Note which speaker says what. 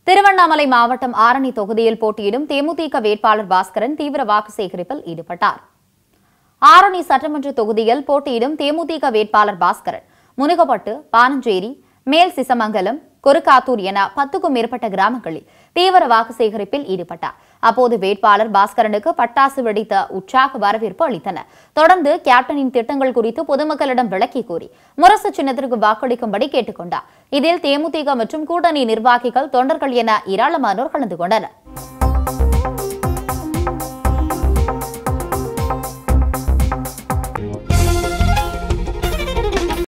Speaker 1: திருவண்ணாமலை மாவட்டம் ஆரணி தொகுதியில் போட்டியிடும் தேமுதிக வேட்பாளர் பாஸ்கரன் தீவிர வாக்கு சேகரிப்பில் ஈடுபட்டார் ஆரணி சட்டமன்ற தொகுதியில் போட்டியிடும் தேமுதிக வேட்பாளர் பாஸ்கரன் முனுகப்பட்டு பானஞ்சேரி மேல் சிசமங்கலம் கொருக்காத்தூர் என பத்துக்கும் மேற்பட்ட கிராமங்களில் தீவிர வாக்கு சேகரிப்பில் ஈடுபட்டார் அப்போது வேட்பாளர் பாஸ்கரனுக்கு பட்டாசு வெடித்த உற்சாக வரவேற்பு அளித்தனர் தொடர்ந்து கேப்டனின் திட்டங்கள் குறித்து பொதுமக்களிடம் விளக்கி கூறி முரசு சின்னத்திற்கு வாக்களிக்கும்படி கேட்டுக்கொண்டார் இதில் தேமுதிக மற்றும் கூட்டணி நிர்வாகிகள் தொண்டர்கள் என ஏராளமானோர் கலந்து கொண்டனர்